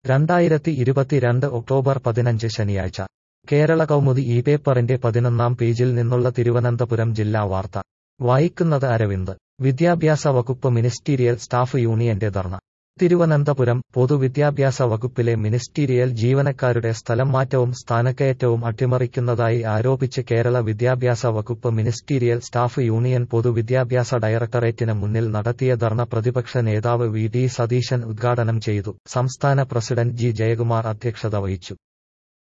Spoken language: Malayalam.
രണ്ടായിരത്തി ഇരുപത്തിരണ്ട് ഒക്ടോബർ പതിനഞ്ച് ശനിയാഴ്ച കേരള കൗമുദി ഈ പേപ്പറിന്റെ പതിനൊന്നാം പേജിൽ നിന്നുള്ള തിരുവനന്തപുരം ജില്ലാ വാർത്ത വായിക്കുന്നത് അരവിന്ദ് വിദ്യാഭ്യാസ വകുപ്പ് മിനിസ്റ്റീരിയൽ സ്റ്റാഫ് യൂണിയന്റെ ധർണ തിരുവനന്തപുരം പൊതുവിദ്യാഭ്യാസ വകുപ്പിലെ മിനിസ്റ്റീരിയൽ ജീവനക്കാരുടെ സ്ഥലം മാറ്റവും സ്ഥാനക്കയറ്റവും അട്ടിമറിക്കുന്നതായി ആരോപിച്ച് കേരള വിദ്യാഭ്യാസ വകുപ്പ് മിനിസ്റ്റീരിയൽ സ്റ്റാഫ് യൂണിയൻ പൊതുവിദ്യാഭ്യാസ ഡയറക്ടറേറ്റിന് മുന്നിൽ നടത്തിയ ധർണ പ്രതിപക്ഷ നേതാവ് വി ഡി സതീശൻ ഉദ്ഘാടനം ചെയ്തു സംസ്ഥാന പ്രസിഡന്റ് ജി ജയകുമാർ അധ്യക്ഷത വഹിച്ചു